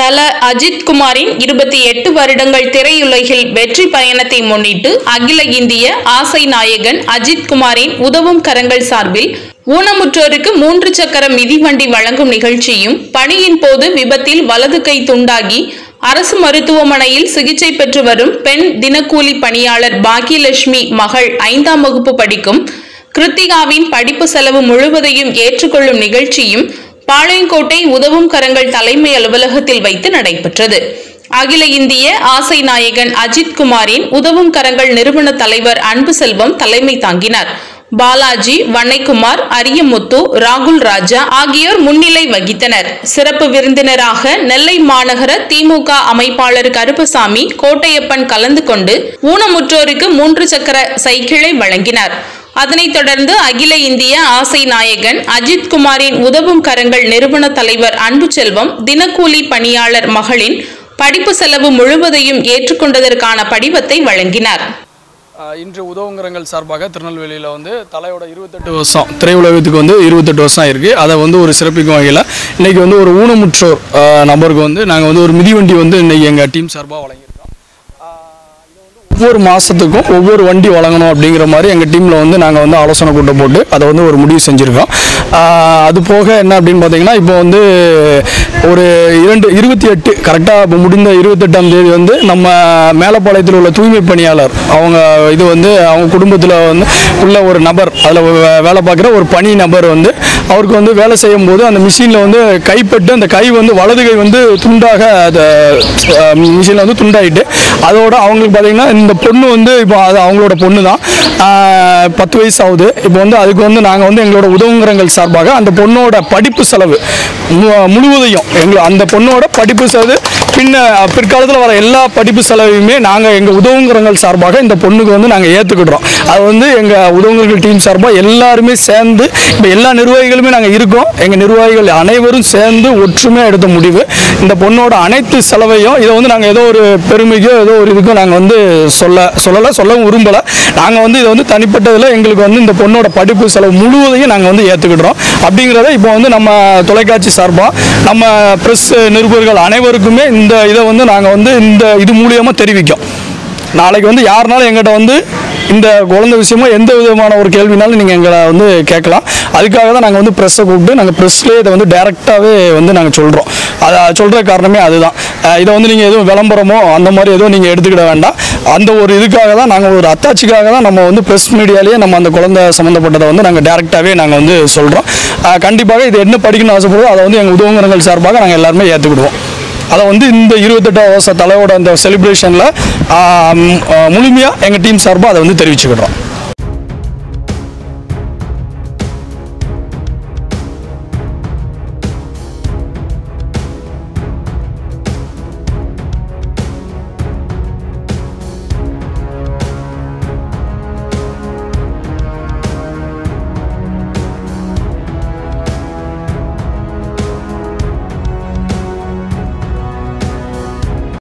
தல அஜித் குமாரின் இருபத்தி எட்டு வருடங்கள் திரையுலகில் வெற்றி பயணத்தை முன்னிட்டு அகில இந்திய ஆசை நாயகன் அஜித் குமாரின் உதவும் கரங்கள் சார்பில் ஊனமுற்றோருக்கு மூன்று சக்கர மிதிவண்டி வழங்கும் நிகழ்ச்சியும் பணியின் போது விபத்தில் வலது கை துண்டாகி அரசு மருத்துவமனையில் சிகிச்சை பெற்று வரும் பெண் தினக்கூலி பணியாளர் பாக்கியலட்சுமி மகள் ஐந்தாம் வகுப்பு படிக்கும் கிருத்திகாவின் படிப்பு செலவு முழுவதையும் ஏற்றுக்கொள்ளும் நிகழ்ச்சியும் பாளையங்கோட்டை உதவும் கரங்கள் தலைமை அலுவலகத்தில் வைத்து நடைபெற்றது அகில இந்திய ஆசை நாயகன் அஜித் குமாரின் உதவும் கரங்கள் நிறுவன தலைவர் அன்பு செல்வம் தலைமை தாங்கினார் பாலாஜி வன்னைக்குமார் அரியமுத்து ராகுல் ராஜா ஆகியோர் முன்னிலை வகித்தனர் சிறப்பு விருந்தினராக நெல்லை மாநகர திமுக அமைப்பாளர் கருப்பசாமி கோட்டையப்பன் கலந்து கொண்டு ஊனமுற்றோருக்கு மூன்று சக்கர சைக்கிளை வழங்கினார் அதனைத் தொடர்ந்து அகில இந்திய ஆசை நாயகன் அஜித் குமாரின் உதவும் கரங்கள் நிறுவன தலைவர் அன்பு செல்வம் தினக்கூலி பணியாளர் மகளின் படிப்பு செலவு முழுவதையும் ஏற்றுக்கொண்டதற்கான படிவத்தை வழங்கினார் ஆஹ் இன்று உதவுங்கரங்கள் சார்பாக திருநெல்வேலியில் வந்து தலையோட இருபத்தெட்டு வருஷம் திரையுலகத்துக்கு வந்து இருபத்தெட்டு வருஷம் இருக்குது அதை வந்து ஒரு சிறப்பிக்கும் வகையில் இன்றைக்கி வந்து ஒரு ஊனமுற்றோர் ஆஹ் நபருக்கு வந்து நாங்கள் வந்து ஒரு மிதிவண்டி வந்து இன்றைக்கி எங்கள் டீம் சார்பாக வழங்கியிருக்கோம் ஒவ்வொரு மாதத்துக்கும் ஒவ்வொரு வண்டி வழங்கணும் அப்படிங்கிற மாதிரி எங்கள் டீமில் வந்து நாங்கள் வந்து ஆலோசனை கூட்டம் போட்டு அதை வந்து ஒரு முடிவு செஞ்சுருக்கோம் ஆஹ் அது போக என்ன அப்படின்னு பார்த்தீங்கன்னா இப்போ வந்து ஒரு இரண்டு இருபத்தி எட்டு கரெக்டாக இப்போ முடிந்த இருபத்தெட்டாம் தேதி வந்து நம்ம மேலப்பாளையத்தில் உள்ள தூய்மை பணியாளர் அவங்க இது வந்து அவங்க குடும்பத்தில் வந்து உள்ள ஒரு நபர் அதில் வேலை பார்க்குற ஒரு பணி நபர் வந்து அவருக்கு வந்து வேலை செய்யும் போது அந்த மிஷினில் வந்து கைப்பட்டு அந்த கை வந்து வலது கை வந்து துண்டாக அது மிஷினில் வந்து துண்டாயிட்டு அதோட அவங்களுக்கு பார்த்தீங்கன்னா இந்த பொண்ணு வந்து இப்போ அது அவங்களோட பொண்ணு தான் ஆஹ் பத்து வயசு ஆகுது இப்போ வந்து அதுக்கு வந்து நாங்கள் வந்து எங்களோட உதவுங்கரங்கள் சார்பாக அந்த பொண்ணோட படிப்பு செலவு மு- முழுவதையும் எங்களை அந்த பொண்ணோட படிப்பு செலவு பின்ன பிற்காலத்தில் வர எல்லா படிப்பு செலவையுமே நாங்கள் எங்கள் உதவுங்கரங்கள் சார்பாக இந்த பொண்ணுக்கு வந்து நாங்கள் ஏற்றுக்கிடுறோம் அது வந்து எங்கள் உதவுங்கரங்கள் டீம் சார்பாக எல்லாருமே சேர்ந்து இப்போ எல்லா நிர்வாகிகளுமே நாங்கள் இருக்கோம் எங்கள் நிர்வாகிகள் அனைவரும் சேர்ந்து ஒற்றுமையாக எடுத்த முடிவு இந்த பொண்ணோட அனைத்து செலவையும் இதை வந்து நாங்கள் ஏதோ ஒரு பெருமைக்கோ ஏதோ ஒரு இதுக்கோ நாங்கள் வந்து சொல்ல சொல்லலை சொல்லவும் விரும்பலை நாங்கள் வந்து இதை வந்து தனிப்பட்டதில் எங்களுக்கு வந்து இந்த பொண்ணோட படிப்பு செலவு முழுவதையும் நாங்கள் வந்து ஏற்றுக்கிடுறோம் அப்படிங்கிறத இப்போ வந்து நம்ம தொலைக்காட்சி சார்பாக நம்ம ப்ரெஸ் நிருபர்கள் அனைவருக்குமே இந்த இதை வந்து நாங்கள் வந்து இந்த இது மூலியமாக தெரிவிக்கோம் நாளைக்கு வந்து யாருனாலும் எங்கிட்ட வந்து இந்த குழந்தை விஷயமா எந்த விதமான ஒரு கேள்வினாலும் நீங்கள் எங்களை வந்து கேட்கலாம் அதுக்காக தான் நாங்கள் வந்து ப்ரெஸ்ஸை கூப்பிட்டு நாங்கள் ப்ரெஸ்லேயே இதை வந்து டைரெக்டாகவே வந்து நாங்கள் சொல்கிறோம் அதை சொல்கிற காரணமே அதுதான் அஹ் இதை வந்து நீங்கள் எதுவும் விளம்பரமோ அந்த மாதிரி எதுவும் நீங்கள் எடுத்துக்கிட வேண்டாம் அந்த ஒரு இதுக்காக தான் நாங்கள் ஒரு அத்தாட்சிக்காக தான் நம்ம வந்து ப்ரெஸ் மீடியாலேயே நம்ம அந்த குழந்தை சம்மந்தப்பட்டதை வந்து நாங்கள் டேரெக்டாகவே நாங்கள் வந்து சொல்கிறோம் கண்டிப்பாக இது என்ன படிக்கணும்னு ஆசைப்படுறோம் அதை வந்து எங்கள் உதவுங்கரங்கள் சார்பாக நாங்கள் எல்லாருமே ஏற்றுக்கிடுவோம் அதை வந்து இந்த இருபத்தெட்டாம் வருஷ தலையோட அந்த செலிப்ரேஷனில் முழுமையாக எங்கள் டீம் சார்பாக அதை வந்து தெரிவிச்சுக்கிடுறோம்